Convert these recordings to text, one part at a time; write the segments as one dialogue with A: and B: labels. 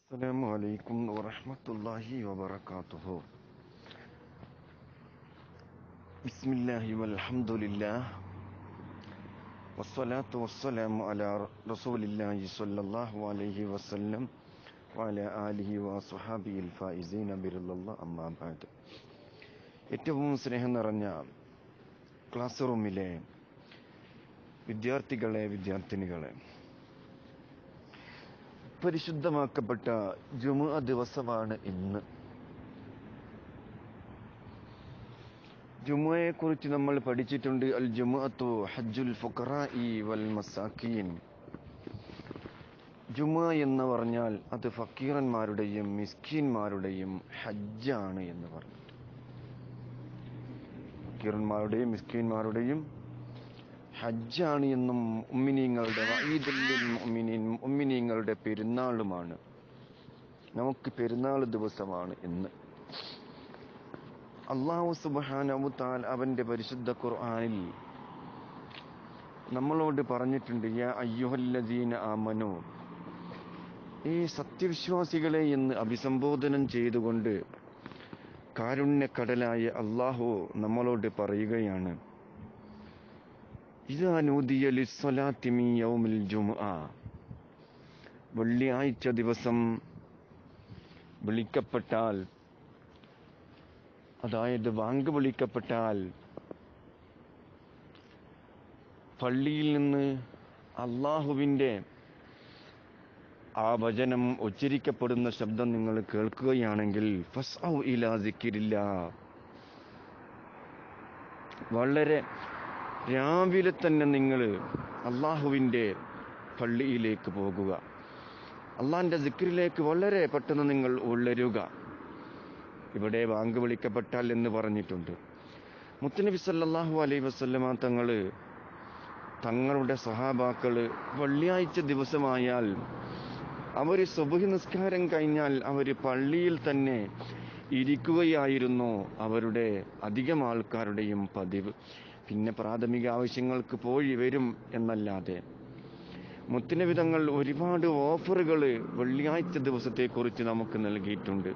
A: السلام عليكم ورحمة الله وبركاته بسم الله والحمد لله والصلاة والسلام على رسول الله صلى الله عليه وسلم وعلى آله وصحابه الفائزين برضا الله أما بعد ഏറ്റവും സ്നേഹം നിറഞ്ഞ ക്ലാസ് റൂമിലെ വിദ്യാർത്ഥികളെ വിദ്യാർത്ഥിനികളെ പരിശുദ്ധമാക്കപ്പെട്ട ജുമുഅ ദിവസമാണ് ഇന്ന് ജുമുഅയെ കുറിച്ച് നമ്മൾ പഠിച്ചിട്ടുണ്ട് അൽ ജുമുഅത്തു ഹജ്ജുൽ ഫുഖറാഇ വൽ മസാക്കീൻ ജുമുഅ എന്ന് പറഞ്ഞാൽ അത് ഫക്കീറന്മാരുടെയും മിസ്കീന്മാരുടെയും ഹജ്ജാണ് എന്ന് പറഞ്ഞു ഫക്കീറന്മാരുടെയും മിസ്കീന്മാരുടെയും ഹജ്ജാണ് എന്നും ഉമ്മിനീങ്ങളുടെ ഈദുല്ലിൽ മുഅ്മിനീൻ ഉമ്മിനീങ്ങളുടെ പെരുന്നാളുമാണ് നമുക്ക് പെരുന്നാൾ ദിവസമാണ് ഇന്ന് അള്ളാഹു സുബ്ഹാനഹു തആല അവന്റെ പരിശുദ്ധ ഖുർആനിൽ നമ്മളോട് പറഞ്ഞിട്ടുണ്ട് യാ അയ്യുഹല്ലദീന ആമനു ഈ സത്യവിശ്വാസികളെ എന്ന് അഭിസംബോധനം ചെയ്തുകൊണ്ട് കാരുണ്യക്കടലായ അള്ളാഹു നമ്മളോട് പറയുകയാണ് ഇതാ നൂദിയ ലിസ്സലാത്തി മിൻ യൗമിൽ ജുമുഅ വെള്ളിയാഴ്ച ദിവസം വിളിക്കപ്പെട്ടാൽ അതായത് വാങ്ക് വിളിക്കപ്പെട്ടാൽ പള്ളിയിൽ നിന്ന് അള്ളാഹുവിൻ്റെ ആ വചനം ഉച്ചരിക്കപ്പെടുന്ന ശബ്ദം നിങ്ങൾ കേൾക്കുകയാണെങ്കിൽ ഫസ്ഔ ഇലാ സിക്കിരില്ല വളരെ രാവിലെ തന്നെ നിങ്ങൾ അള്ളാഹുവിൻ്റെ പള്ളിയിലേക്ക് പോകുക അള്ളാഹിൻ്റെ സിക്രിലേക്ക് വളരെ പെട്ടെന്ന് നിങ്ങൾ ഉള്ളരുക ഇവിടെ വാങ്ക് വിളിക്കപ്പെട്ടാൽ എന്ന് പറഞ്ഞിട്ടുണ്ട് മുത്തനബി സല്ലല്ലാഹു അലൈഹി വസല്ലമ തങ്ങൾ തങ്ങളുടെ സഹാബാക്കൾ വെള്ളിയാഴ്ച ദിവസമായാൽ അവർ സുബഹി നിസ്കാരം കഴിഞ്ഞാൽ അവർ പള്ളിയിൽ തന്നെ ഇരിക്കുകയായിരുന്നു അവരുടെ അധികം ആൾക്കാരുടെയും പതിവ് പിന്നെ പ്രാഥമിക ആവശ്യങ്ങൾക്ക് പോയി വരും എന്നല്ലാതെ മുത്തിനവിധങ്ങൾ ഒരുപാട് ഓഫറുകൾ വെള്ളിയാഴ്ച ദിവസത്തെക്കുറിച്ച് നമുക്ക് നൽകിയിട്ടുണ്ട്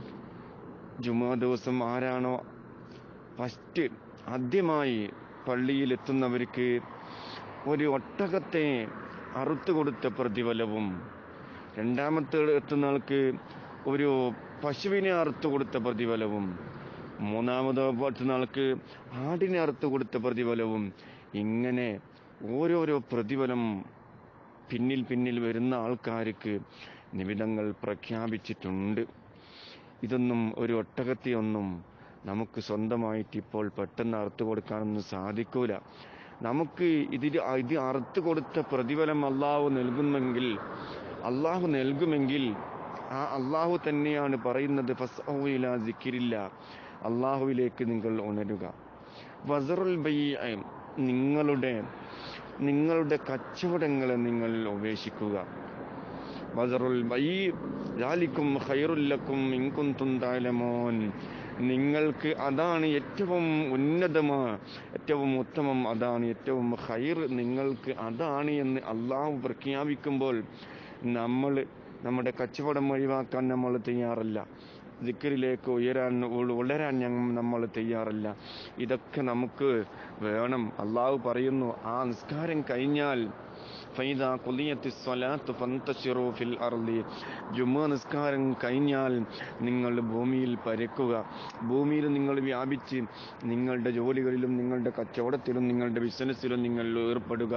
A: ജുമാ ദിവസം ആരാണോ ഫസ്റ്റ് ആദ്യമായി പള്ളിയിലെത്തുന്നവർക്ക് ഒരു ഒട്ടകത്തെ അറുത്തു കൊടുത്ത പ്രതിഫലവും രണ്ടാമത്തെ എത്തുന്ന ആൾക്ക് ഒരു പശുവിനെ അറുത്തു കൊടുത്ത പ്രതിഫലവും മൂന്നാമത് എത്തുന്ന ആൾക്ക് ആടിനെ അറുത്തു കൊടുത്ത പ്രതിഫലവും ഇങ്ങനെ ഓരോരോ പ്രതിഫലം പിന്നിൽ പിന്നിൽ വരുന്ന ആൾക്കാർക്ക് നിബിധങ്ങൾ പ്രഖ്യാപിച്ചിട്ടുണ്ട് ഇതൊന്നും ഒരു ഒട്ടകത്തെയൊന്നും നമുക്ക് സ്വന്തമായിട്ട് ഇപ്പോൾ പെട്ടെന്ന് അറുത്തു കൊടുക്കാനൊന്നും സാധിക്കൂല നമുക്ക് ഇതിൽ ഇത് അറുത്തു കൊടുത്ത പ്രതിഫലം അള്ളാഹു നൽകുന്നെങ്കിൽ അള്ളാഹു നൽകുമെങ്കിൽ ആ അള്ളാഹു തന്നെയാണ് പറയുന്നത് ഫസ്ഇല സിക്കിരില്ല അള്ളാഹുവിലേക്ക് നിങ്ങൾ ഉണരുക വസറുൽ ബൈ നിങ്ങളുടെ നിങ്ങളുടെ കച്ചവടങ്ങളെ നിങ്ങൾ ഉപേക്ഷിക്കുക വസറുൽ ബൈ ലാലിക്കും ഖൈറുല്ലക്കും ഇൻകുന്തും താലമോൻ നിങ്ങൾക്ക് അതാണ് ഏറ്റവും ഉന്നതമാ ഏറ്റവും ഉത്തമം അതാണ് ഏറ്റവും ഹൈർ നിങ്ങൾക്ക് അതാണ് എന്ന് അള്ളാഹു പ്രഖ്യാപിക്കുമ്പോൾ നമ്മൾ നമ്മുടെ കച്ചവടം ഒഴിവാക്കാൻ നമ്മൾ തയ്യാറല്ല ദിക്കറിലേക്ക് ഉയരാൻ ഉളരാൻ ഞങ്ങൾ നമ്മൾ തയ്യാറല്ല ഇതൊക്കെ നമുക്ക് വേണം അള്ളാഹു പറയുന്നു ആ നിസ്കാരം കഴിഞ്ഞാൽ ഫൈദ കുലിയത്തി സ്വലാത്ത് ഫന്തശിറു ഫിൽ അർലി ജുമ്മ നിസ്കാരം കഴിഞ്ഞാൽ നിങ്ങൾ ഭൂമിയിൽ പരക്കുക ഭൂമിയിൽ നിങ്ങൾ വ്യാപിച്ച് നിങ്ങളുടെ ജോലികളിലും നിങ്ങളുടെ കച്ചവടത്തിലും നിങ്ങളുടെ ബിസിനസ്സിലും നിങ്ങൾ ഏർപ്പെടുക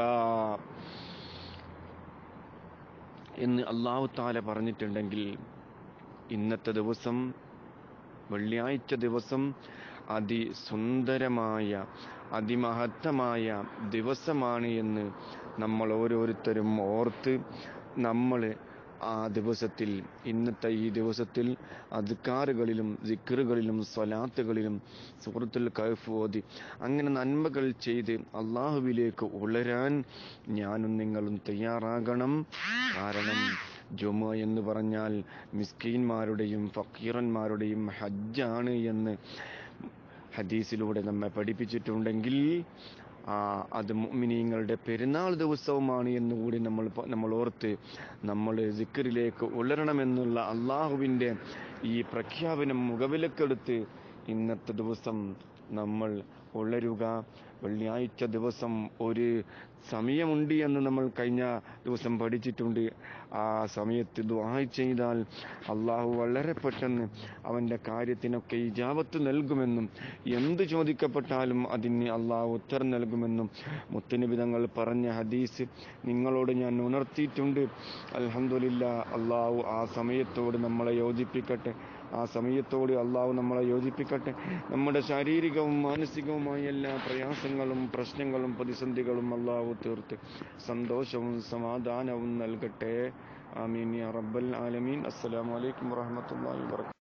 A: എന്ന് അള്ളാഹു താല പറഞ്ഞിട്ടുണ്ടെങ്കിൽ ഇന്നത്തെ ദിവസം വെള്ളിയാഴ്ച ദിവസം അതിസുന്ദരമായ അതിമഹത്തമായ ദിവസമാണ് എന്ന് നമ്മൾ ഓരോരുത്തരും ഓർത്ത് നമ്മൾ ആ ദിവസത്തിൽ ഇന്നത്തെ ഈ ദിവസത്തിൽ അധികാറുകളിലും ദിക്കറുകളിലും സ്വലാത്തുകളിലും സുഹൃത്തുൽ കൈഫ് ഓതി അങ്ങനെ നന്മകൾ ചെയ്ത് അള്ളാഹുവിലേക്ക് ഉളരാൻ ഞാനും നിങ്ങളും തയ്യാറാകണം കാരണം ജുമ എന്ന് പറഞ്ഞാൽ മിസ്കീന്മാരുടെയും ഫക്കീറന്മാരുടെയും ഹജ്ജാണ് എന്ന് ഹദീസിലൂടെ നമ്മെ പഠിപ്പിച്ചിട്ടുണ്ടെങ്കിൽ ആ, അത് മുഅ്മിനീങ്ങളുടെ പെരുന്നാൾ ദിവസവുമാണ് എന്നുകൂടി നമ്മൾ പ- നമ്മൾ ഓർത്ത് നമ്മൾ സിക്കറിലേക്ക് ഉളരണമെന്നുള്ള അള്ളാഹുവിൻ്റെ ഈ പ്രഖ്യാപനം മുഖവിലക്കെടുത്ത് ഇന്നത്തെ ദിവസം നമ്മൾ ഉളരുക വെള്ളിയാഴ്ച ദിവസം ഒരു സമയമുണ്ട് എന്ന് നമ്മൾ കഴിഞ്ഞ ദിവസം പഠിച്ചിട്ടുണ്ട് ആ സമയത്ത് ദുആ ചെയ്താൽ അള്ളാഹു വളരെ പെട്ടെന്ന് അവൻ്റെ കാര്യത്തിനൊക്കെ ഇജാബത്ത് നൽകുമെന്നും എന്ത് ചോദിക്കപ്പെട്ടാലും അതിന് അള്ളാഹു ഉത്തരം നൽകുമെന്നും മുത്തനിബിതങ്ങൾ പറഞ്ഞ ഹദീസ് നിങ്ങളോട് ഞാൻ ഉണർത്തിയിട്ടുണ്ട് അൽഹംദുലില്ല അള്ളാഹു ആ സമയത്തോട് നമ്മളെ യോജിപ്പിക്കട്ടെ ആ സമയത്തോട് അള്ളാഹു നമ്മളെ യോജിപ്പിക്കട്ടെ നമ്മുടെ ശാരീരികവും മാനസികവുമായ എല്ലാ പ്രയാസങ്ങളും പ്രശ്നങ്ങളും പ്രതിസന്ധികളും അള്ളാഹു തീർത്ത് സന്തോഷവും സമാധാനവും നൽകട്ടെ ആമീൻ യാ റബ്ബൽ ആലമീൻ അസ്സലാമു അലൈക്കും വറഹ്മത്തുള്ളാഹി വബറകാതുഹു